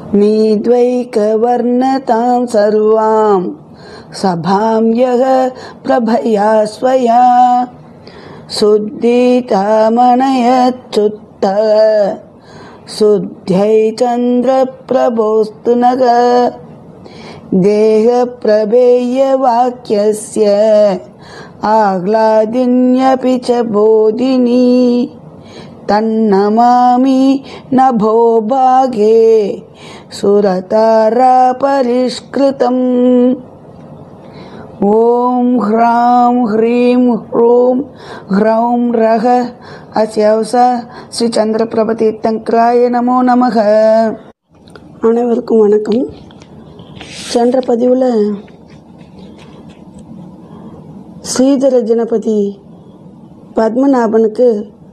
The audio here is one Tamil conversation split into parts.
नीद्वैकवर्णतां सर्वां सभां यः प्रभया स्वया शुद्धितामनयच्युत्त शुद्ध्यै चन्द्रप्रभोस्तु नग देहप्रभेयवाक्यस्य आह्लादिन्यपि च बोधिनी तन्नमामि नभो भागे सुरतारापरिष्कृतम् ॐ ह्रां ह्रीं ह्रूं ह्रौं रः அஸ்யவச ஸ்ரீ சந்திரபிரப தீர்த்தங்கராய நமோ நமக அனைவருக்கும் வணக்கம் சென்ற பதிவில் ஸ்ரீதர ஜனபதி பத்மநாபனுக்கு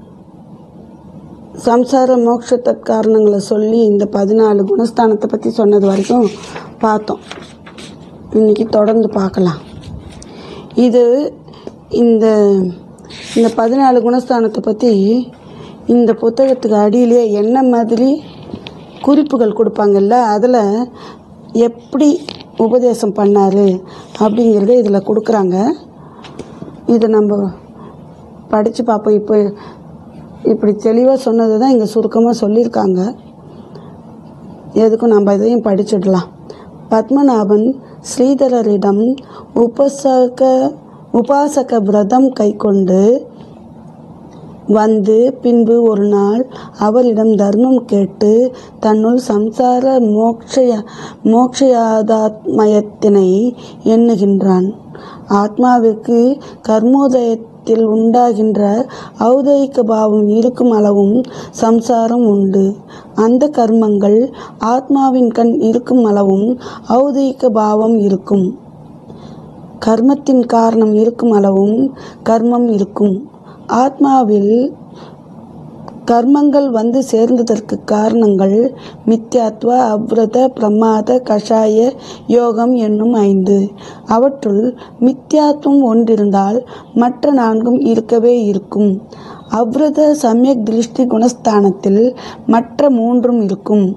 சம்சார மோட்சத்த காரணங்களை சொல்லி இந்த பதினாலு குணஸ்தானத்தை பற்றி சொன்னது வரைக்கும் பார்த்தோம் இன்னைக்கு தொடர்ந்து பார்க்கலாம் இது இந்த இந்த பதினாலு குணஸ்தானத்தை பற்றி இந்த புத்தகத்துக்கு அடியிலே என்ன மாதிரி குறிப்புகள் கொடுப்பாங்கல்ல அதில் எப்படி உபதேசம் பண்ணார் அப்படிங்கிறத இதில் கொடுக்குறாங்க இதை நம்ம படித்து பார்ப்போம் இப்போ இப்படி தெளிவாக சொன்னது தான் இங்கே சுருக்கமாக சொல்லியிருக்காங்க எதுக்கும் நம்ம இதையும் படிச்சிடலாம் பத்மநாபன் ஸ்ரீதரரிடம் உபசக உபாசக விரதம் கைக்கொண்டு வந்து பின்பு ஒரு நாள் அவரிடம் தர்மம் கேட்டு தன்னுள் சம்சார மோக்ஷய மோக்ஷயாதாத்மயத்தினை எண்ணுகின்றான் ஆத்மாவிற்கு கர்மோதயத்தில் உண்டாகின்ற ஔதயிக்க பாவம் இருக்கும் அளவும் சம்சாரம் உண்டு அந்த கர்மங்கள் ஆத்மாவின் கண் இருக்கும் அளவும் ஔதயிக்க பாவம் இருக்கும் கர்மத்தின் காரணம் இருக்கும் அளவும் கர்மம் இருக்கும் ஆத்மாவில் கர்மங்கள் வந்து சேர்ந்ததற்கு காரணங்கள் மித்யாத்வ அவ்ரத பிரமாத கஷாய யோகம் என்னும் ஐந்து அவற்றுள் மித்யாத்வம் ஒன்றிருந்தால் மற்ற நான்கும் இருக்கவே இருக்கும் அவ்ரத சமயக் திருஷ்டி குணஸ்தானத்தில் மற்ற மூன்றும் இருக்கும்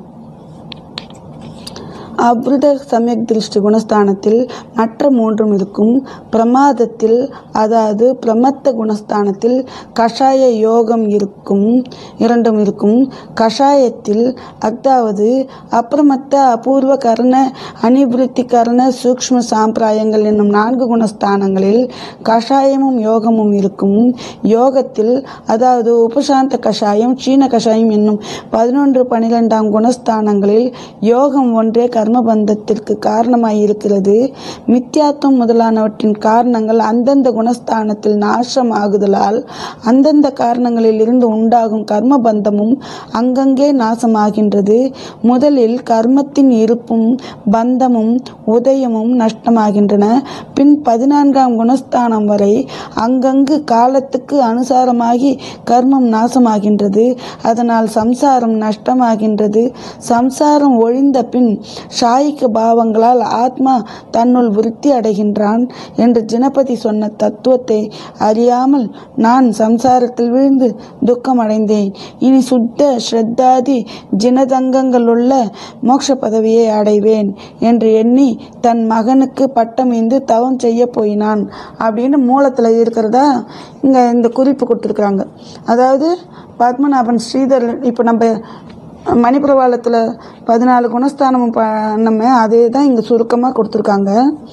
அவ்ருத சமயக் திருஷ்டி குணஸ்தானத்தில் மற்ற மூன்றும் இருக்கும் பிரமாதத்தில் அதாவது பிரமத்த குணஸ்தானத்தில் கஷாய யோகம் இருக்கும் இரண்டும் இருக்கும் கஷாயத்தில் அதாவது அப்பிரமத்த அபூர்வ கரண அனிவிருத்தி கரண சூக்ஷ்ம சாம்பிராயங்கள் என்னும் நான்கு குணஸ்தானங்களில் கஷாயமும் யோகமும் இருக்கும் யோகத்தில் அதாவது உபசாந்த கஷாயம் சீன கஷாயம் என்னும் பதினொன்று பனிரெண்டாம் குணஸ்தானங்களில் யோகம் ஒன்றே கர்மபந்தத்திற்கு காரணமாயிருக்கிறது மித்யாத்துவம் முதலானவற்றின் காரணங்கள் அந்தந்த குணஸ்தானத்தில் நாசம் ஆகுதலால் அந்தந்த காரணங்களில் இருந்து உண்டாகும் கர்மபந்தமும் அங்கங்கே நாசமாகின்றது முதலில் கர்மத்தின் இருப்பும் பந்தமும் உதயமும் நஷ்டமாகின்றன பின் பதினான்காம் குணஸ்தானம் வரை அங்கங்கு காலத்துக்கு அனுசாரமாகி கர்மம் நாசமாகின்றது அதனால் சம்சாரம் நஷ்டமாகின்றது சம்சாரம் ஒழிந்த பின் சாயிக்க பாவங்களால் ஆத்மா தன்னுள் விருத்தி அடைகின்றான் என்று ஜனபதி சொன்ன தத்துவத்தை அறியாமல் நான் சம்சாரத்தில் விழுந்து துக்கம் அடைந்தேன் இனி சுத்த ஸ்ரத்தாதி ஜினதங்கங்களுள்ள மோட்ச பதவியை அடைவேன் என்று எண்ணி தன் மகனுக்கு பட்டம் இந்து தவம் செய்ய போயினான் அப்படின்னு மூலத்தில் இருக்கிறதா இங்கே இந்த குறிப்பு கொடுத்துருக்குறாங்க அதாவது பத்மநாபன் ஸ்ரீதர் இப்போ நம்ம மணிப்பிரவாளத்தில் பதினாலு குணஸ்தானம் பண்ணமே அதே தான் இங்கே சுருக்கமாக கொடுத்துருக்காங்க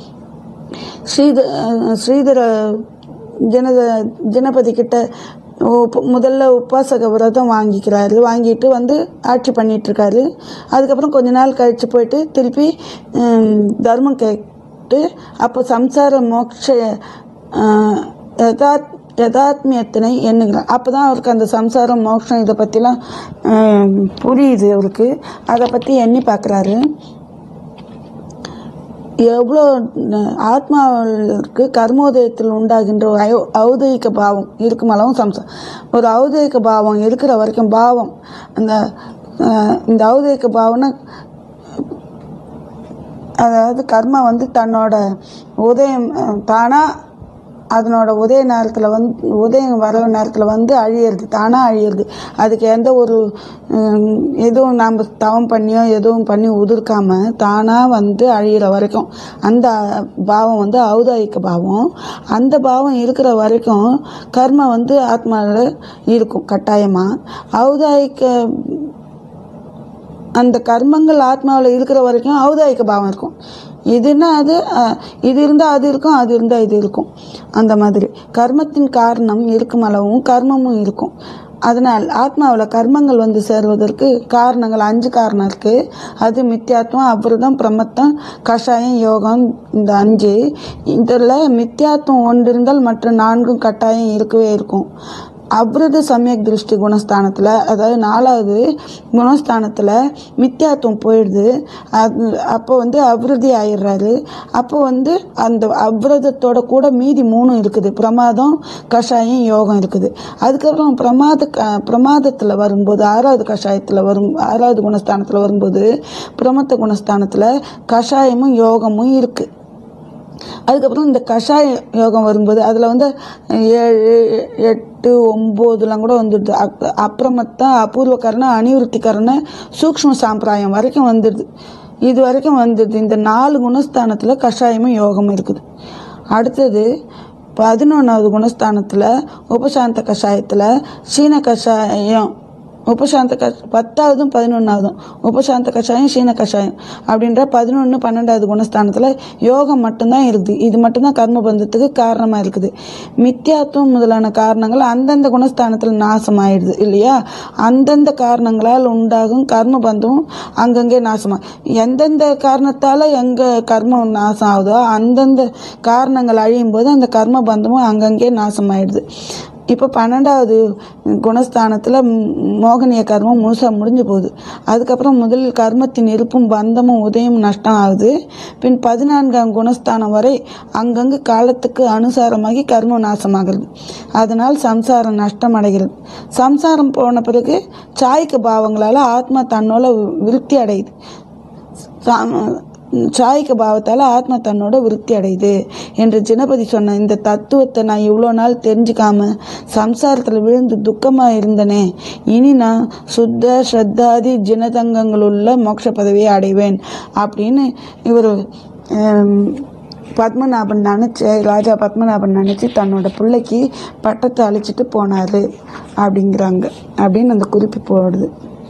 ஸ்ரீத ஸ்ரீதர ஜனத ஜனபதி கிட்ட உப்- முதல்ல உபாசக விரதம் வாங்கிக்கிறாரு வாங்கிட்டு வந்து ஆட்சி பண்ணிட்டு இருக்காரு அதுக்கப்புறம் கொஞ்ச நாள் கழிச்சு போயிட்டு திருப்பி ஹம், தர்மம் கேட்டு அப்போ சம்சார மோட்ச ஆஹ், யதாத் யதாத்மியத்தினை எண்ணுகிறார் அப்போ தான் அவருக்கு அந்த சம்சாரம் மோட்சம் இதை பற்றிலாம் ஆஹ், புரியுது அவருக்கு அதை பற்றி எண்ணி பார்க்குறாரு எவ்வளோ ஆத்மாவிற்கு கர்மோதயத்தில் உண்டாகின்ற ஒரு ஐ- ஔதயிக பாவம் இருக்கும் அளவும் சம்சா ஒரு ஔதயிக பாவம் இருக்கிற வரைக்கும் பாவம் அந்த அஹ், இந்த ஔதயிக பாவம்னா அதாவது கர்மா வந்து தன்னோட உதயம் அஹ், தானா அதனோட உதய நேரத்தில் வந்து உதயம் வர நேரத்தில் வந்து அழியிறது தானாக அழியிறது அதுக்கு எந்த ஒரு ஹம், எதுவும் நாம் தவம் பண்ணியோ எதுவும் பண்ணி உதிர்க்காம தானாக வந்து அழியிற வரைக்கும் அந்த பாவம் வந்து ஔதாயிக்க பாவம் அந்த பாவம் இருக்கிற வரைக்கும் கர்மம் வந்து ஆத்மாவில் இருக்கும் கட்டாயமாக ஔதாயிக்க அந்த கர்மங்கள் ஆத்மாவில் இருக்கிற வரைக்கும் ஔதாயிக்க பாவம் இருக்கும் இதுன்னா அது அஹ், இது இருந்தால் அது இருக்கும் அது இருந்தால் இது இருக்கும் அந்த மாதிரி கர்மத்தின் காரணம் இருக்கும் அளவும் கர்மமும் இருக்கும் அதனால் ஆத்மாவில் கர்மங்கள் வந்து சேர்வதற்கு காரணங்கள் அஞ்சு காரணம் இருக்குது அது மித்யாத்வம் அபிரதம் பிரமத்தம் கஷாயம் யோகம் இந்த அஞ்சு இதில் மித்யாத்வம் ஒன்று இருந்தால் மற்ற நான்கும் கட்டாயம் இருக்கவே இருக்கும் அபிரத சமயக் திருஷ்டி குணஸ்தானத்தில் அதாவது நாலாவது குணஸ்தானத்தில் மித்யாத்துவம் போயிடுது அது அப்போ வந்து அபிருதி ஆயிடுறாரு அப்போ வந்து அந்த அபிரதத்தோட கூட மீதி மூணும் இருக்குது பிரமாதம் கஷாயம் யோகம் இருக்குது அதுக்கப்புறம் பிரமாத க பிரமாதத்தில் வரும்போது ஆறாவது கஷாயத்தில் வரும் ஆறாவது குணஸ்தானத்தில் வரும்போது பிரமத்த குணஸ்தானத்தில் கஷாயமும் யோகமும் இருக்குது அதுக்கப்புறம் இந்த கஷாய யோகம் வரும்போது அதில் வந்து ஏழு எட்டு ஒம்போதுலாம் கூட வந்துடுது அப் அப்புறமத்தான் அபூர்வ கரணம் அனிவருத்தி கரணம் சூக்ஷ்ம சாம்பிராயம் வரைக்கும் வந்துடுது இது வரைக்கும் வந்துடுது இந்த நாலு குணஸ்தானத்தில் கஷாயமும் யோகமும் இருக்குது அடுத்தது பதினொன்றாவது குணஸ்தானத்தில் உபசாந்த கஷாயத்தில் சீன கஷாயம் உபசாந்த கஷ் பத்தாவதும் பதினொன்றாவதும் உபசாந்த கஷாயம் சீன கஷாயம் அப்படின்ற பதினொன்று பன்னெண்டாவது குணஸ்தானத்தில் யோகம் மட்டும்தான் இருக்குது இது மட்டும்தான் கர்ம பந்தத்துக்கு காரணமாக இருக்குது மித்யாத்துவம் முதலான காரணங்கள் அந்தந்த குணஸ்தானத்தில் நாசமாயிடுது இல்லையா அந்தந்த காரணங்களால் உண்டாகும் கர்ம பந்தமும் அங்கங்கே நாசமா எந்தெந்த காரணத்தால் எங்கே கர்மம் நாசம் ஆகுதோ அந்தந்த காரணங்கள் அழியும் போது அந்த கர்ம பந்தமும் அங்கங்கே நாசமாயிடுது இப்போ பன்னெண்டாவது குணஸ்தானத்தில் மோகனிய கர்மம் முழுசாக முடிஞ்சு போகுது அதுக்கப்புறம் முதலில் கர்மத்தின் இருப்பும் பந்தமும் உதயம் நஷ்டம் ஆகுது பின் பதினான்காம் குணஸ்தானம் வரை அங்கங்கு காலத்துக்கு அனுசாரமாகி கர்மம் நாசமாகிறது அதனால் சம்சாரம் நஷ்டம் அடைகிறது சம்சாரம் போன பிறகு சாய்க்கு பாவங்களால் ஆத்மா தன்னோட விருத்தி அடையுது சா- சாய்க்க பாவத்தால் ஆத்மா தன்னோட விருத்தி அடையுது என்று ஜனபதி சொன்ன இந்த தத்துவத்தை நான் இவ்வளோ நாள் தெரிஞ்சுக்காம சம்சாரத்தில் விழுந்து துக்கமாக இருந்தனே இனி நான் சுத்த ஸ்ரத்தாதி ஜனதங்கங்களுள்ள மோட்ச பதவியை அடைவேன் அப்படின்னு இவர் பத்மநாபன் நினச்சி ராஜா பத்மநாபன் நினச்சி தன்னோட பிள்ளைக்கு பட்டத்தை அழிச்சிட்டு போனார் அப்படிங்கிறாங்க அப்படின்னு அந்த குறிப்பு போடுது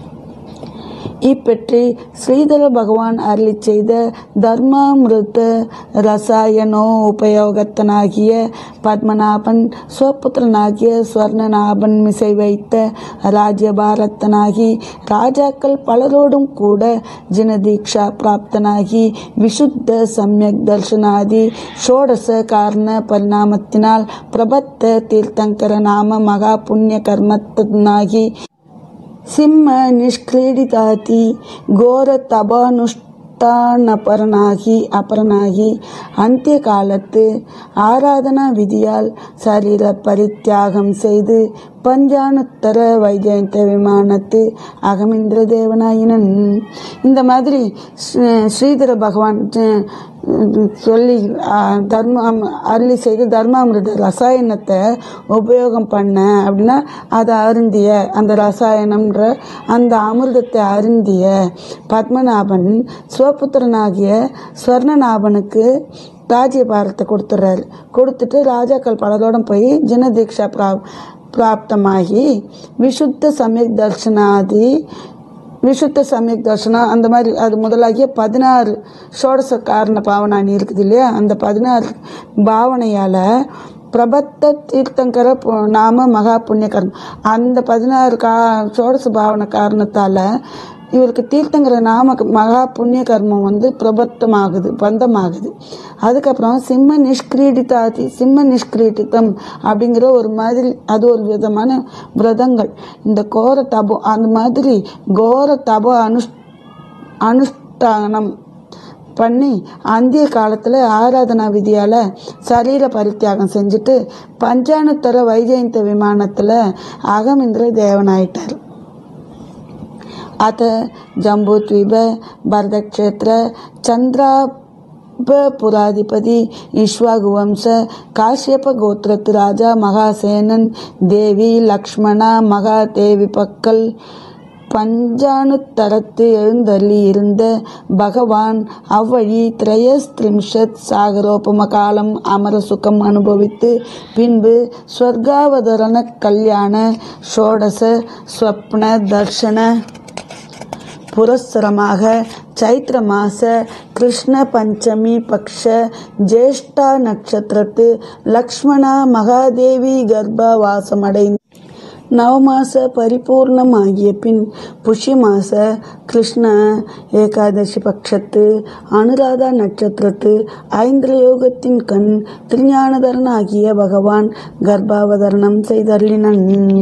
இப்பற்றி ஸ்ரீதர பகவான் அருளி செய்த தர்மாமிருத ரசாயனோ உபயோகத்தனாகிய பத்மநாபன் ஸ்வபுத்திரனாகிய ஸ்வர்ணநாபன் மிசை வைத்த ராஜ்யபாரத்தனாகி ராஜாக்கள் பலரோடும் கூட ஜனதீக்ஷா பிராப்தனாகி விசுத்த சமயக் தர்ஷனாதி ஷோடச காரண பரிணாமத்தினால் பிரபத்த தீர்த்தங்கர நாம மகா புண்ணிய கர்மத்தனாகி ಸಿಂಹ ನಿಷ್ಕ್ರೀಡಿತಾತಿ ಘೋರ தபானுஷ்டானபரனாகி அபரனாகி அந்திய காலத்து ஆராதனா விதியால் சரீர பரித்தியாகம் செய்து பஞ்சானுத்தர வைஜயந்த விமானத்து அகமிந்திர தேவனாயினன் இந்த மாதிரி ஸ்ரீ- ஸ்ரீதர பகவான் அஹ், சொல்லி அஹ், தர்மம் அருளி செய்து தர்மாமிருத ரசாயனத்தை உபயோகம் பண்ண அப்படின்னா அதை அருந்திய அந்த ரசாயனம்ன்ற அந்த அமிர்தத்தை அருந்திய பத்மநாபன் சிவபுத்திரனாகிய ஸ்வர்ணநாபனுக்கு ராஜ்யபாரத்தை கொடுத்துட்றாரு கொடுத்துட்டு ராஜாக்கள் பலரோட போய் ஜனதீக்ஷா பிரா பிராப்தமாகி விசுத்த சமயக் தர்ஷனாதி விசுத்த சமயக் தர்ஷனம் அந்த மாதிரி அது முதலாகிய பதினாறு ஷோடச காரண பாவனானி இருக்குது இல்லையா அந்த பதினாறு பாவனையால் பிரபத்த தீர்த்தங்கர பு- நாம மகா புண்ணிய கர்மம் அந்த பதினாறு கா ஷோடச பாவனை காரணத்தால் இவருக்கு தீர்த்தங்கிற நாம மகா புண்ணிய கர்மம் வந்து பிரபத்தமாகுது பந்தமாகுது அதுக்கப்புறம் சிம்ம நிஷ்கிரீடிதாதி சிம்ம நிஷ்கிரீடிதம் அப்படிங்கிற ஒரு மாதிரி அது ஒரு விதமான விரதங்கள் இந்த கோர தபோ அந்த மாதிரி கோர தபோ அனுஷ் அனுஷ்டானம் பண்ணி அந்திய காலத்தில் ஆராதனா விதியால் சரீர பரித்தியாகம் செஞ்சுட்டு பஞ்சானுத்தர வைஜெயந்த விமானத்தில் அகமிந்திர தேவனாயிட்டார் अथ जम्बूद्वीप भरतक्षेत्र चन्द्रा புராதிபதி இஷ்வாகு வம்ச காஷ்யப கோத்திரத்து ராஜா மகாசேனன் தேவி லக்ஷ்மணா மகாதேவி பக்கல் பஞ்சானுத்தரத்து எழுந்தள்ளி இருந்த பகவான் அவ்வழி திரயஸ்திரிம்ஷத் சாகரோபம காலம் அமர சுகம் அனுபவித்து பின்பு ஸ்வர்காவதரண கல்யாண ஷோடச ஸ்வப்ன தர்ஷன புரஸ்சரமாக சைத்திர மாச கிருஷ்ண பஞ்சமி பக்ஷ ஜேஷ்டா நட்சத்திரத்து லக்ஷ்மணா மகாதேவி கர்ப்பவாசமடைந்து நவமாச பரிபூர்ணமாகிய பின் புஷ்ய மாச கிருஷ்ண ஏகாதசி பட்சத்து அனுராதா நட்சத்திரத்து ஐந்திரயோகத்தின் கண் திருஞானதரனாகிய பகவான் கர்ப்பாவதரணம் செய்தருளினன்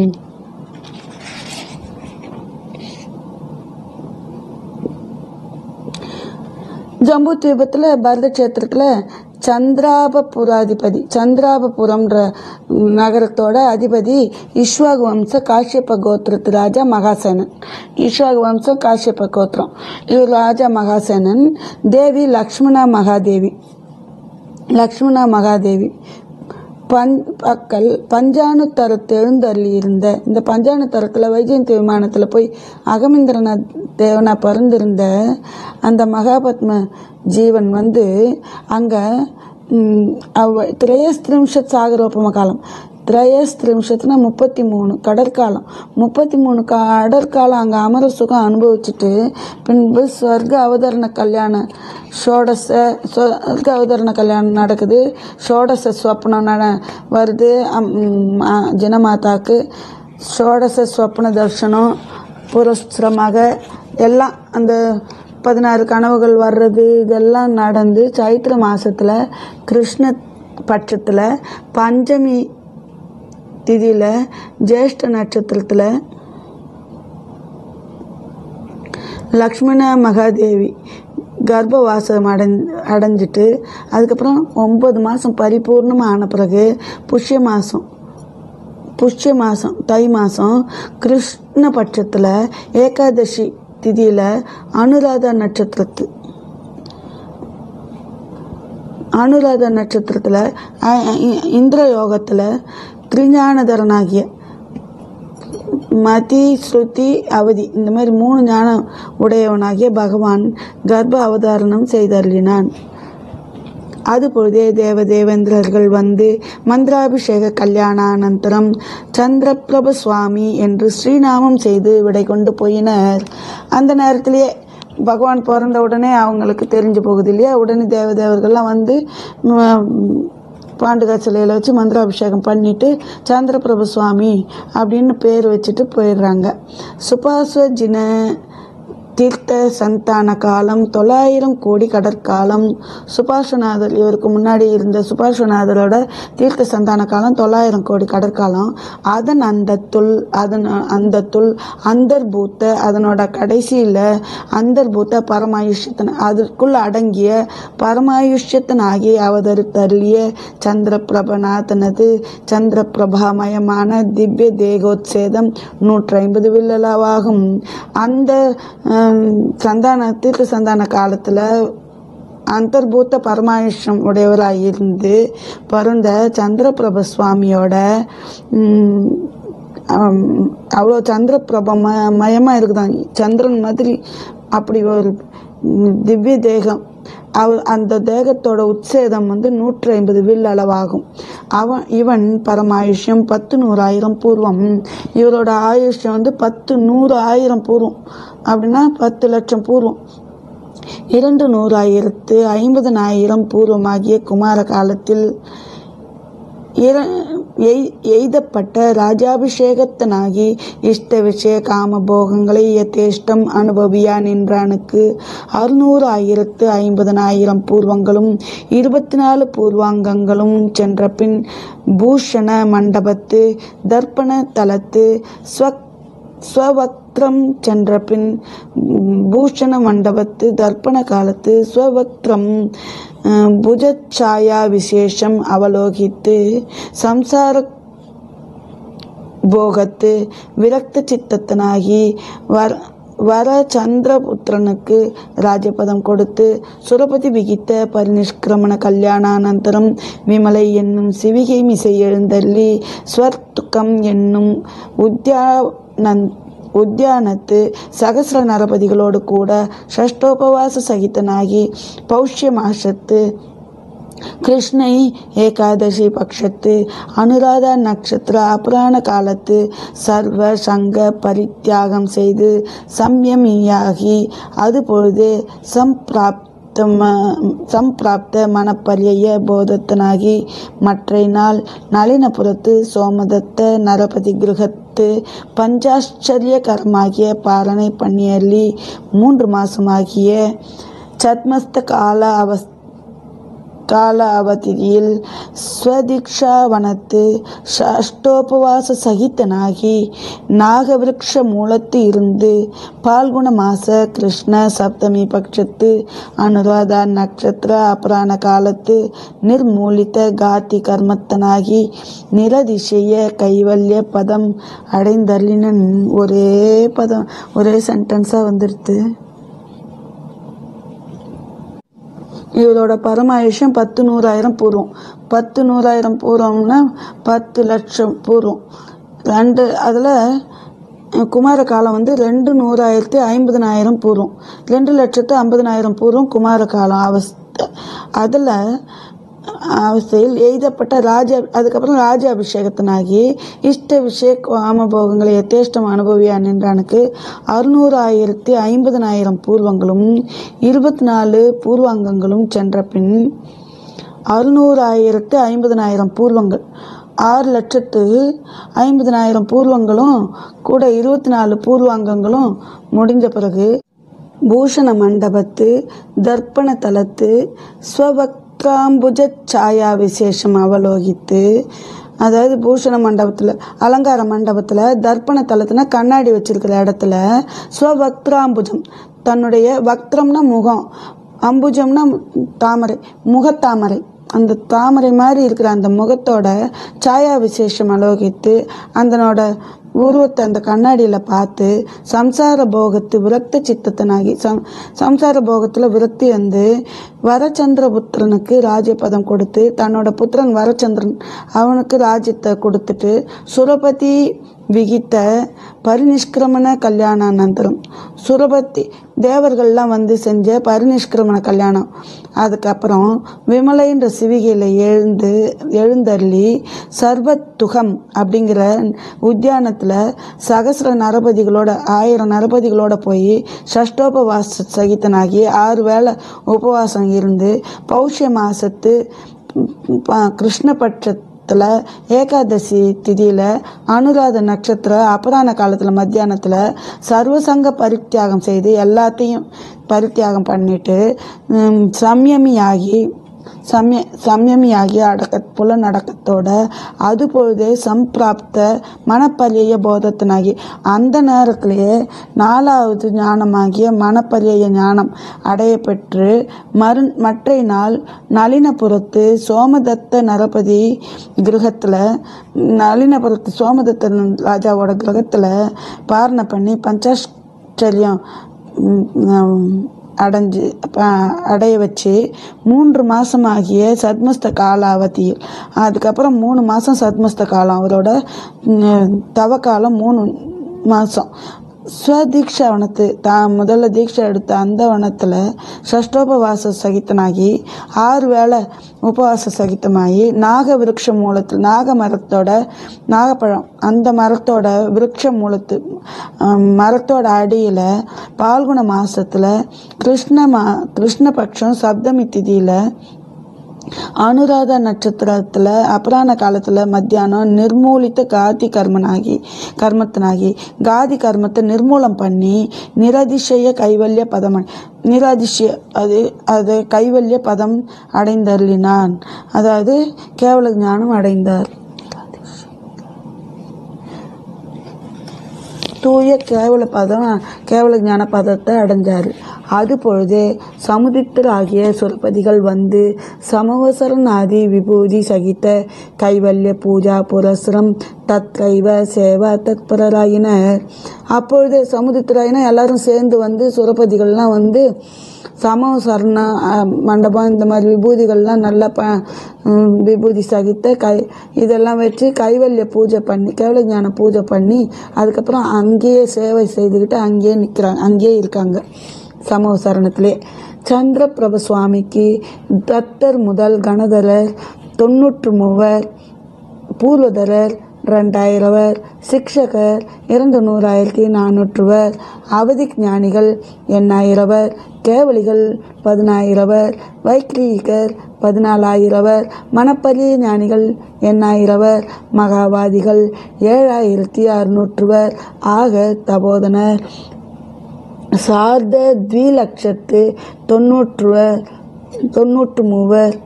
ஜம்பு தீபத்தில் பரத கஷேத்திரத்தில் சந்திராபபுராதிபதி சந்திராபபுரம்ன்ற நகரத்தோட அதிபதி இஷ்வாகு வம்ச காஷ்யப கோத்திரத்து ராஜா மகாசேனன் இஷ்வாகு வம்சம் காஷ்யப கோத்திரம் இவர் ராஜா மகாசேனன் தேவி லக்ஷ்மணா மகாதேவி லக்ஷ்மணா மகாதேவி பஞ் பக்கல் பஞ்சானுத்தரத்து எழுந்தருளி இருந்த இந்த பஞ்சானுத்தரத்தில் வைஜெயந்தி விமானத்தில் போய் அகமேந்திரநாத் தேவனா பிறந்திருந்த அந்த மகாபத்ம ஜீவன் வந்து அங்கே அவ திரயஸ்திரிம்ஷத் சாகரோபம காலம் திரயஸ்திரிம்ஷத்துனா முப்பத்தி மூணு கடற்காலம் முப்பத்தி மூணு கடற்காலம் அங்கே அமர சுகம் அனுபவிச்சுட்டு பின்பு ஸ்வர்க அவதரண கல்யாண ஷோடச ஸ்வர்க அவதரண கல்யாணம் நடக்குது ஷோடச ஸ்வப்னம் நட வருது அம், ஆ, ஜனமாதாக்கு ஷோடச ஸ்வப்ன தர்ஷனம் புரஸ்திரமாக எல்லாம் அந்த பதினாறு கனவுகள் வர்றது இதெல்லாம் நடந்து சைத்திர மாசத்துல கிருஷ்ண பட்சத்தில் பஞ்சமி திதியில் ஜேஷ்ட நட்சத்திரத்தில் லக்ஷ்மண மகாதேவி கர்ப்பவாசம் அடைஞ் அடைஞ்சிட்டு அதுக்கப்புறம் ஒம்பது மாதம் பரிபூர்ணமாக ஆன பிறகு புஷ்ய மாதம் புஷ்ய மாதம் தை மாதம் கிருஷ்ண பட்சத்தில் ஏகாதசி திதியில் அனுராதா நட்சத்திரத்து அனுராதா நட்சத்திரத்தில் இந்திர யோகத்தில் திருஞானதரனாகிய மதி ஸ்ருதி அவதி இந்த மாதிரி மூணு ஞானம் உடையவனாகிய பகவான் கர்ப்ப அவதாரணம் செய்தருளினான் அதுபொழுதே தேவ தேவேந்திரர்கள் வந்து மந்திராபிஷேக கல்யாணானந்தரம் சந்திரபிரப சுவாமி என்று ஸ்ரீநாமம் செய்து விடை கொண்டு போயினர் அந்த நேரத்திலேயே பகவான் பிறந்த உடனே அவங்களுக்கு தெரிஞ்சு போகுது இல்லையா உடனே தேவதேவர்கள்லாம் வந்து ம், பாண்டுகா சிலையில் வச்சு மந்திராபிஷேகம் பண்ணிட்டு சந்திரபிரபு சுவாமி அப்படின்னு பேர் வச்சுட்டு போயிடுறாங்க சுபாஸ்வஜின தீர்த்த சந்தான காலம் தொள்ளாயிரம் கோடி கடற்காலம் சுபாஷநாதர் இவருக்கு முன்னாடி இருந்த சுபாஷநாதரோட தீர்த்த சந்தான காலம் தொள்ளாயிரம் கோடி கடற்காலம் அதன் அந்தத்துள் அதன் அந்தத்துள் அந்தர்பூத்த அதனோட கடைசியில் அந்தர்பூத்த பரமாயுஷ்யத்தன் அதற்குள் அடங்கிய பரமாயுஷ்யத்தனாகி அவதரித்தருளிய சந்திரபிரபநாதனது சந்திரபிரபாமயமான திவ்ய தேகோத்சேதம் நூற்றி ஐம்பது வில்லளவாகும் அந்த ஹம், சந்தான தீர்த்த சந்தான காலத்தில் அந்தர்பூத்த பரமாயுஷம் உடையவராக இருந்து பிறந்த சந்திரபிரப சுவாமியோட ம், ஆம், அவ்வளோ சந்திரபிரப ம மயமாக இருக்குதான் சந்திரன் மாதிரி அப்படி ஒரு ம், திவ்ய தேகம் அவ அந்த தேகத்தோட உத்சேதம் வந்து நூற்றி ஐம்பது வில் அளவாகும் அவன் இவன் பரமாயுஷ்யம் பத்து நூறாயிரம் பூர்வம் இவரோட ஆயுஷ்யம் வந்து பத்து நூறு ஆயிரம் பூர்வம் அப்படின்னா பத்து லட்சம் பூர்வம் இரண்டு நூறாயிரத்து ஐம்பதனாயிரம் பூர்வமாகிய குமார காலத்தில் இர எய்- எய்தப்பட்ட ராஜாபிஷேகத்தனாகி இஷ்ட விஷய காம போகங்களை யதேஷ்டம் அனுபவியா நின்றானுக்கு அறுநூறு ஆயிரத்து ஐம்பதனாயிரம் பூர்வங்களும் இருபத்தி நாலு பூர்வாங்கங்களும் சென்ற பின் பூஷண மண்டபத்து தர்ப்பண தலத்து ஸ்வக் ஸ்வவக்திரம் சென்ற பின் ம், பூஷண மண்டபத்து தர்ப்பண காலத்து ஸ்வவக்திரம் அஹ், புஜச்சாயா விசேஷம் அவலோகித்து சம்சார போகத்து விரக்த சித்தத்தனாகி வர் வர சந்திரபுத்திரனுக்கு ராஜ்யபதம் கொடுத்து சுரபதி விகித்த பரிநிஷ்கிரமண கல்யாணானந்தரம் விமலை என்னும் சிவிகை மிசை எழுந்தள்ளி ஸ்வர்த்துக்கம் என்னும் உத்யானந்த் உத்யானத்து சகசிர நரபதிகளோடு கூட ஷஷ்டோபவாச சகிதனாகி பௌஷ்ய மாசத்து கிருஷ்ணை ஏகாதசி பட்சத்து அனுராதா நட்சத்திர அபராண காலத்து சர்வ சங்க பரித்தியாகம் செய்து சம்யமியாகி அதுபொழுது சம்பிராப்த சம்பிராப்த மனப்பரிய போதத்தனாகி மற்றை நாள் நளினபுரத்து சோமதத்த நரபதி கிருகத்து பஞ்சாச்சரியகரமாகிய பாலனை பண்ணியள்ளி மூன்று மாசமாகிய சத்மஸ்த கால அவஸ் கால அவதியில் ஸ்வதீக்ஷாவனத்து ஷஷ்டோபவாச சகிதனாகி நாகவிருக்ஷ மூலத்து இருந்து பால்குண மாச கிருஷ்ண சப்தமி பட்சத்து அனுராதா நட்சத்திர அபராண காலத்து நிர்மூலித காத்தி கர்மத்தனாகி நிரதிசய கைவல்ய பதம் அடைந்தள்ளினன் ஒரே பதம் ஒரே சென்டென்ஸாக வந்துடுது இவரோட பரமாயுஷம் பத்து நூறாயிரம் பூர்வம் பத்து நூறாயிரம் பூர்வம்னா பத்து லட்சம் பூர்வம் ரெண்டு அதில் குமார காலம் வந்து ரெண்டு நூறாயிரத்தி ஐம்பதனாயிரம் பூர்வம் ரெண்டு லட்சத்து ஐம்பதனாயிரம் பூர்வம் குமார காலம் அவஸ்தை அதில் அவஸ்தையில் எய்தப்பட்ட ராஜ அதுக்கப்புறம் ராஜ அபிஷேகத்தினாகி இஷ்ட விஷய காமபோகங்களை யதேஷ்டம் அனுபவியா நின்றானுக்கு அறுநூறாயிரத்தி ஐம்பதனாயிரம் பூர்வங்களும் இருபத்தி நாலு பூர்வாங்கங்களும் சென்ற பின் அறுநூறாயிரத்து ஐம்பதனாயிரம் பூர்வங்கள் ஆறு லட்சத்து ஐம்பதனாயிரம் பூர்வங்களும் கூட இருபத்தி நாலு பூர்வாங்கங்களும் முடிஞ்ச பிறகு பூஷண மண்டபத்து தர்ப்பண தலத்து ஸ்வபக்திராம்புஜ சாயா விசேஷம் அவலோகித்து அதாவது பூஷண மண்டபத்தில் அலங்கார மண்டபத்தில் தர்ப்பண தலத்துனா கண்ணாடி வச்சிருக்கிற இடத்துல ஸ்வபக்திராம்புஜம் தன்னுடைய வக்திரம்னா முகம் அம்புஜம்னா தாமரை முகத்தாமரை அந்த தாமரை மாதிரி இருக்கிற அந்த முகத்தோட சாயா விசேஷம் அலோகித்து அதனோட உருவத்தை அந்த கண்ணாடியில் பார்த்து சம்சார போகத்து விரக்த சித்தத்தனாகி சம் சம்சார போகத்தில் விரக்தி வந்து வரச்சந்திரபுத்திரனுக்கு ராஜ்யபதம் கொடுத்து தன்னோட புத்திரன் வரச்சந்திரன் அவனுக்கு ராஜ்யத்தை கொடுத்துட்டு சுரபதி விகித்த பரிநிஷ்கிரமண கல்யாணானந்தரம் சுரபதி தேவர்கள்லாம் வந்து செஞ்ச பரிநிஷ்கிரமண கல்யாணம் அதுக்கப்புறம் விமலைன்ற சிவிகையில் எழுந்து எழுந்தள்ளி சர்வத்துகம் அப்படிங்கிற உத்தியானத்தில் சகசிர நரபதிகளோட ஆயிரம் நரபதிகளோட போய் ஷஷ்டோபவாச சகிதனாகி ஆறு வேளை உபவாசம் இருந்து பௌஷ்ய மாசத்து ப- கிருஷ்ணபட்சத்தில் ஏகாதசி திதியில் அனுராத நட்சத்திர அபராண காலத்தில் மத்தியானத்தில் சர்வசங்க பரித்தியாகம் செய்து எல்லாத்தையும் பரித்தியாகம் பண்ணிட்டு ம், சம்யமியாகி சம்ய சம்யமியாகி அடக்க புலனடக்கத்தோட அதுபொழுதே சம்பிராப்த மனப்பரிய போதத்தினாகி அந்த நேரத்திலேயே நாலாவது ஞானமாகிய மனப்பரிய ஞானம் அடைய பெற்று மறு மற்றை நாள் நளினபுரத்து சோமதத்த நரபதி கிரகத்தில் நளினபுரத்து சோமதத்த ராஜாவோட கிரகத்தில் பாரணை பண்ணி பஞ்சாஷ்டரியம் ம், ம், அடைஞ்சு ப- அடைய வச்சு மூன்று மாதமாகிய சத்மஸ்த காலாவதியில் அதுக்கப்புறம் மூணு மாதம் சத்மஸ்த காலம் அவரோட ம், தவ காலம் மூணு மாதம் ஸ்வதீக்ஷா வனத்து தான் முதல்ல தீட்சை எடுத்த அந்த வனத்தில் ஷஷ்டோபவாச சகித்தனாகி ஆறு வேளை உபவாச சகித்தமாகி நாக விருட்ச மூலத்தில் நாக மரத்தோட நாகப்பழம் அந்த மரத்தோட விருட்ச மூலத்து ஆம், மரத்தோட அடியில் பால்குண மாசத்துல கிருஷ்ண மா கிருஷ்ணபக்ஷம் சப்தமி திதியில் அனுராதா நட்சத்திரத்தில் அபராண காலத்தில் மத்தியானம் நிர்மூலித்த காதி கர்மனாகி கர்மத்தினாகி காதி கர்மத்தை நிர்மூலம் பண்ணி நிரதிசய கைவல்ய பதம் அடை- நிராதிசய அது அது கைவல்ய பதம் அடைந்தருளினான் அதாவது கேவல ஞானம் அடைந்தார் தூய கேவல பதம் கேவல ஞான பதத்தை அடைஞ்சார் அதுபொழுது சமுதித்தராகிய சுரபதிகள் வந்து சமவசரநாதி விபூதி சகித்த கைவல்ய பூஜா புரஸ்ரம் தத்ரைவ சேவா தத்பரராயினர் அப்பொழுது சமுதித்தராயினா எல்லாரும் சேர்ந்து வந்து சுரபதிகள்லாம் வந்து சமவசரண அஹ், மண்டபம் இந்த மாதிரி விபூதிகள்லாம் நல்லா ப உம், விபூதி சகித்த கை இதெல்லாம் வச்சு கைவல்ய பூஜை பண்ணி கேவல ஞான பூஜை பண்ணி அதுக்கப்புறம் அங்கேயே சேவை செய்துக்கிட்டு அங்கேயே நிற்கிறாங்க அங்கேயே இருக்காங்க சமவசரணத்திலே சந்திரபிரப சுவாமிக்கு தத்தர் முதல் கணதரர் தொண்ணூற்று மூவர் பூர்வதரர் ரெண்டாயிரவர் சிக்ஷகர் இரண்டு நூறாயிரத்தி நானூற்றுவர் அவதிக் ஞானிகள் எண்ணாயிரவர் கேவலிகள் பதினாயிரவர் வைக்ரீகர் பதினாலாயிரவர் மணப்பரிய ஞானிகள் எண்ணாயிரவர் மகாவாதிகள் ஏழாயிரத்தி அறுநூற்றுவர் ஆக தபோதனர் சார்த த்விலட்சத்து தொன்னூற்றுவர் தொன்னூற்று மூவர்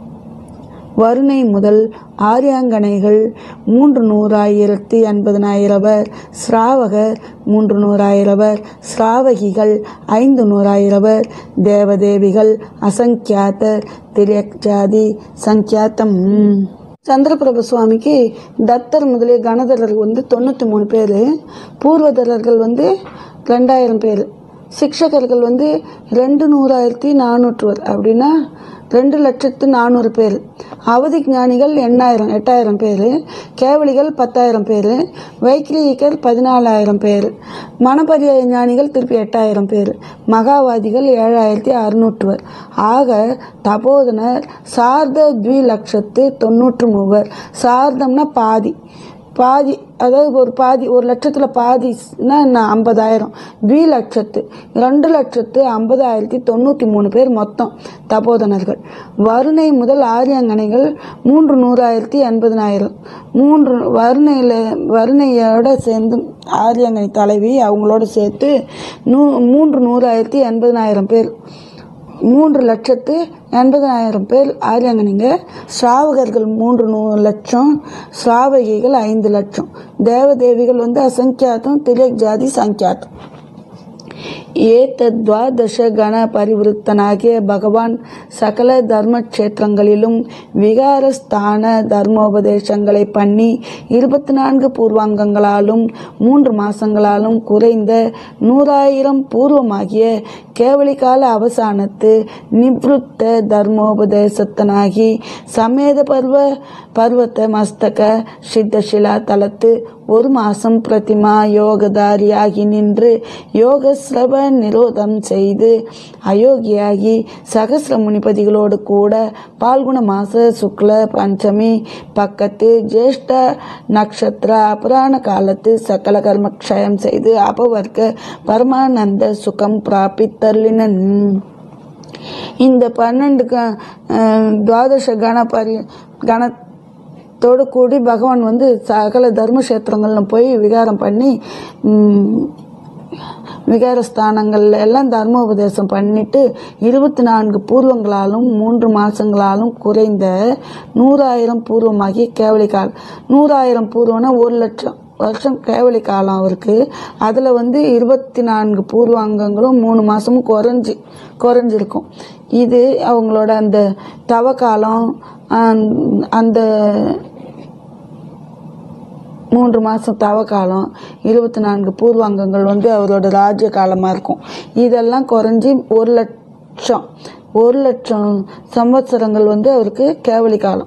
வருணை முதல் ஆரியாங்கனைகள் மூன்று நூறாயிரத்தி எண்பதனாயிரவர் ஸ்ராவகர் மூன்று நூறாயிரவர் ஸ்ராவகிகள் ஐந்து நூறாயிரவர் தேவதேவிகள் அசங்கியாத்தர் திரியஜாதி சங்கியாத்தம் சந்திரபிரபு சுவாமிக்கு தத்தர் முதலிய கணதரர்கள் வந்து தொண்ணூற்றி மூணு பேர் பூர்வதரர்கள் வந்து ரெண்டாயிரம் பேர் சிக்ஷகர்கள் வந்து ரெண்டு நூறாயிரத்தி நானூற்றுவர் அப்படின்னா ரெண்டு லட்சத்து நானூறு பேர் அவதி ஞானிகள் எண்ணாயிரம் எட்டாயிரம் பேர் கேவலிகள் பத்தாயிரம் பேர் வைக்கிரீகர் பதினாலாயிரம் பேர் மணப்பரிய ஞானிகள் திருப்பி எட்டாயிரம் பேர் மகாவாதிகள் ஏழாயிரத்தி அறுநூற்றுவர் ஆக தபோதனர் சார்த த்வி லட்சத்து தொண்ணூற்று மூவர் சார்தம்னா பாதி பாதி அதாவது ஒரு பாதி ஒரு லட்சத்தில் பாதினா என்ன ஐம்பதாயிரம் வி லட்சத்து ரெண்டு லட்சத்து ஐம்பதாயிரத்தி தொண்ணூற்றி மூணு பேர் மொத்தம் தபோதனர்கள் வருணை முதல் ஆரியங்கனைகள் மூன்று நூறாயிரத்தி எண்பதனாயிரம் மூன்று வருணையில் வருணையோட சேர்ந்து ஆரியங்கனை தலைவி அவங்களோட சேர்த்து நூ மூன்று நூறாயிரத்தி எண்பதனாயிரம் பேர் மூன்று லட்சத்து எண்பதாயிரம் பேர் ஆரியங்கனிங்க ஸ்ராவகர்கள் மூன்று நூ லட்சம் ஸ்ராவகிகள் ஐந்து லட்சம் தேவதேவிகள் வந்து அசங்கியாத்தம் திரியக் ஜாதி சங்கியாத்தம் ஏதத்வாதச கண பரிவிருத்தனாகிய பகவான் சகல தர்ம க்ஷேத்திரங்களிலும் விகாரஸ்தான தர்மோபதேசங்களை பண்ணி இருபத்தி நான்கு பூர்வாங்கங்களாலும் மூன்று மாசங்களாலும் குறைந்த நூறாயிரம் பூர்வமாகிய கேவலிகால அவசானத்து நிவృத்த தர்மோபதேசத்தனாகி சமேத பர்வ பர்வத்த மஸ்தக சித்தசிலா தலத்து ஒரு மாசம் பிரதிமா யோகதாரியாகி நின்று யோகஸ்ரவ நிரோதம் செய்து அயோக்கியாகி சகசிர முனிபதிகளோடு கூட பால்குண மாச சுக்ல பஞ்சமி பக்கத்து ஜேஷ்ட நக்ஷத்திர அபராண காலத்து சகல கர்மக்ஷயம் செய்து அபவர்க்க பரமானந்த சுகம் பிராபித்தருளினன் இந்த பன்னெண்டு க அஹ், துவாதச கண பரி கணத்தோடு கூடி பகவான் வந்து சகல தர்மக்ஷேத்திரங்கள்ல போய் விகாரம் பண்ணி ம், விகாரஸ்தானங்கள்ல எல்லாம் தர்மோபதேசம் பண்ணிட்டு இருபத்தி நான்கு பூர்வங்களாலும் மூன்று மாசங்களாலும் குறைந்த நூறாயிரம் பூர்வமாகி கேவலி காலம் நூறாயிரம் பூர்வம்னா ஒரு லட்சம் வருஷம் கேவலி காலம் அவருக்கு அதில் வந்து இருபத்தி நான்கு பூர்வாங்கங்களும் மூணு மாதமும் குறைஞ்சி குறைஞ்சிருக்கும் இது அவங்களோட அந்த தவ காலம் அந்த- அந்த மூன்று மாதம் தவ காலம் இருபத்தி நான்கு பூர்வாங்கங்கள் வந்து அவரோட ராஜ்ய காலமாக இருக்கும் இதெல்லாம் குறைஞ்சி ஒரு லட்சம் ஒரு லட்சம் சம்வத்சரங்கள் வந்து அவருக்கு கேவலி காலம்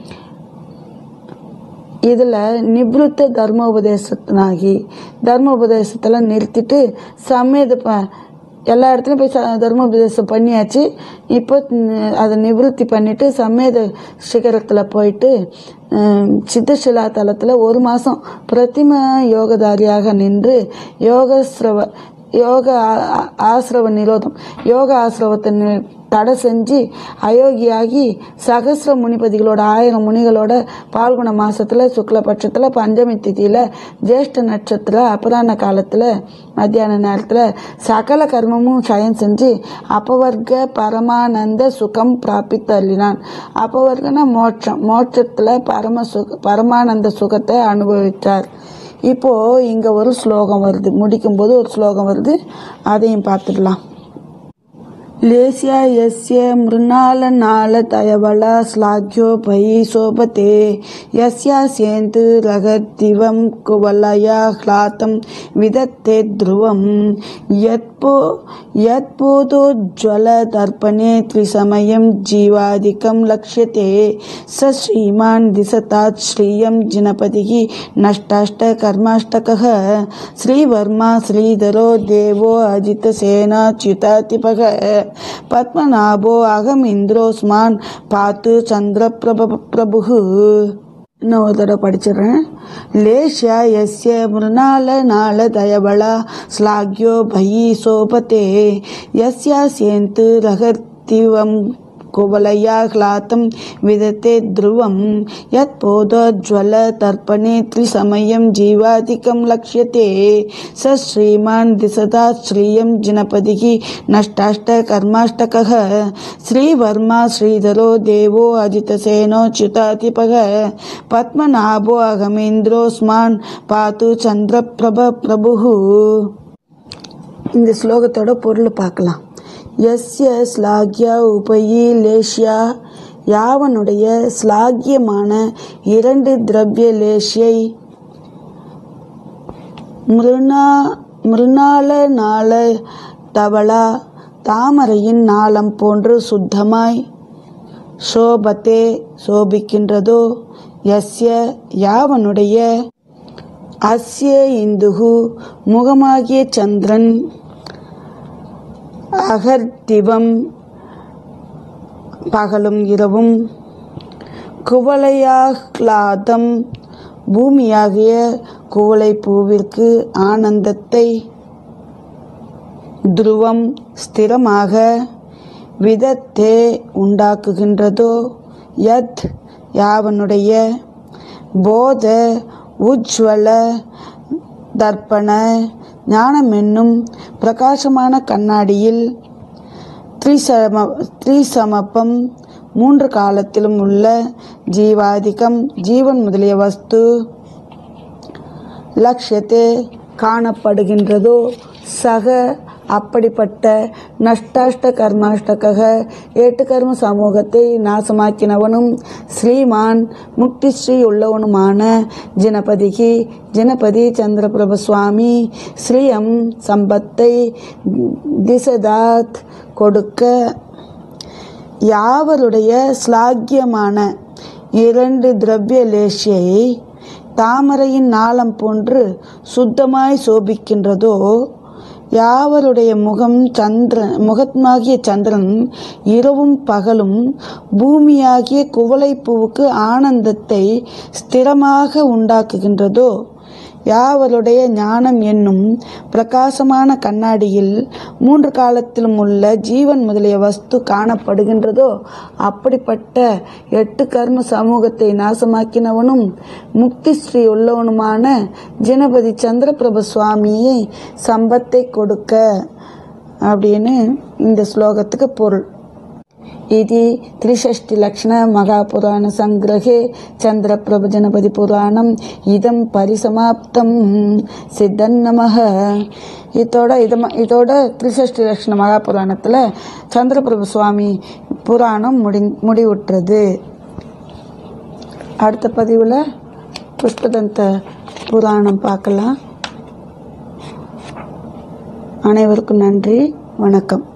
இதில் நிவృத்த தர்மோபதேசத்தினாகி தர்மோபதேசத்தெல்லாம் நிறுத்திட்டு சமேத ப எல்லா இடத்துலையும் போய் ச- தர்மோபதேசம் பண்ணியாச்சு இப்போ ம், அதை நிவೃத்தி பண்ணிட்டு சமேத சிகரத்தில் போயிட்டு ம், சித்தசிலா தலத்தில் ஒரு மாதம் பிரதிம யோகதாரியாக நின்று யோகஸ்ரவ யோக ஆ- ஆ- ஆசிரவ நிரோதம் யோக ஆசிரவத்தை நி- தடை செஞ்சு அயோக்கியாகி சகசிர முனிபதிகளோட ஆயிரம் முனிகளோட பால்குண மாசத்துல சுக்லபட்சத்துல பஞ்சமி திதியில ஜேஷ்ட நட்சத்திர அபராண காலத்துல மத்தியான நேரத்துல சகல கர்மமும் சயம் செஞ்சு அப்பவர்க்க பரமானந்த சுகம் பிராபித்து அள்ளினான் அப்பவர்க்கனா மோட்சம் மோட்சத்துல பரம சுக பரமானந்த சுகத்தை அனுபவித்தார் இப்போ இங்க ஒரு ஸ்லோகம் வருது முடிக்கும்போது ஒரு ஸ்லோகம் வருது அதையும் பார்த்துடலாம் लेस्या यस्य मृणालनालतयवला श्लाघ्योपयि शोभते यस्यास्येन्दुरगद्दिवं कुवलया ह्लातं विदत्ते ध्रुवं यत्पो यत्पोतोज्ज्वलदर्पणे त्रिसमयं जीवादिकं लक्ष्यते स श्रीमान् दिशतात् श्रियं जिनपतिः नष्टाष्टकर्माष्टकः श्रीवर्मा श्रीधरो देवो अजितसेनाच्युतातिपः பத்மநாபோ அகம் இந்திரோஸ்மான் பார்த்து சந்திர பிரப பிரபு இன்னும் ஒரு தடவை படிச்சிடுறேன் லேஷா எஸ்ய மிருணால நாள தயபலா ஸ்லாக்யோ பயி சோபதே யஸ்யா சேந்து ரகர்த்திவம் कुवलया ह्लातं विदते ध्रुवं यत्पोदोज्ज्वलतर्पणे त्रिसमयं जीवादिकं लक्ष्यते स श्रीमान् दिशता श्रियं जिनपतिः नष्टाष्टकर्माष्टकः श्रीवर्मा श्रीधरो देवो अजितसेनोच्युतातिपः पद्मनाभो अहमेन्द्रोऽस्मान् पातु चन्द्रप्रभ प्रभुः இந்த ஸ்லோகத்தோட பொருள் பார்க்கலாம் எஸ்ய ஸ்லாக்யா உபயி லேஷ்யா யாவனுடைய ஸ்லாகியமான இரண்டு திரவிய லேஷ்யை மிருணா மிருணால நாள தவளா தாமரையின் நாளம் போன்று சுத்தமாய் சோபத்தே சோபிக்கின்றதோ எஸ்ய யாவனுடைய அஸ்ய இந்துகு முகமாகிய சந்திரன் அகர்திவம் பகலும் இரவும் குவளையாஹ்லாதம் பூமியாகிய குவளை பூவிற்கு ஆனந்தத்தை துருவம் ஸ்திரமாக விதத்தே உண்டாக்குகின்றதோ யத் யாவனுடைய போத உஜ்வல தர்ப்பண ஞானம் என்னும் பிரகாசமான கண்ணாடியில் த்ரிசம த்ரிசமப்பம் மூன்று காலத்திலும் உள்ள ஜீவாதிகம் ஜீவன் முதலிய வஸ்து லட்சியத்தே காணப்படுகின்றதோ சக அப்படிப்பட்ட நஷ்டாஷ்ட கர்மாஷ்டக எட்டு கர்ம சமூகத்தை நாசமாக்கினவனும் ஸ்ரீமான் முக்தி ஸ்ரீ உள்ளவனுமான ஜனபதிக்கு ஜனபதி சந்திரபிரப சுவாமி ஸ்ரீயம் சம்பத்தை திசதாத் கொடுக்க யாவருடைய ஸ்லாக்கியமான இரண்டு திரவிய லேசியை தாமரையின் நாளம் போன்று சுத்தமாய் சோபிக்கின்றதோ யாவருடைய முகம் சந்திரன் முகமாகிய சந்திரன் இரவும் பகலும் பூமியாகிய குவளைப்பூவுக்கு ஆனந்தத்தை ஸ்திரமாக உண்டாக்குகின்றதோ யாவருடைய ஞானம் என்னும் பிரகாசமான கண்ணாடியில் மூன்று காலத்திலும் உள்ள ஜீவன் முதலிய வஸ்து காணப்படுகின்றதோ அப்படிப்பட்ட எட்டு கர்ம சமூகத்தை நாசமாக்கினவனும் முக்தி ஸ்ரீ உள்ளவனுமான ஜனபதி சந்திரபிரபு சுவாமியை சம்பத்தை கொடுக்க அப்படின்னு இந்த ஸ்லோகத்துக்கு பொருள் इति त्रिषष्टिलक्षणमहापुराणसङ्ग्रहे चन्द्रप्रभजनपतिपुराणम् இதம் பரிசமாப்தம் சித்தன் நமக இதோட இது இதோட திரிசஷ்டி லட்சண மகாபுராணத்தில் சந்திரபிரபு சுவாமி புராணம் முடி முடிவுற்றது அடுத்த பதிவில் புஷ்பதந்த புராணம் பார்க்கலாம் அனைவருக்கும் நன்றி வணக்கம்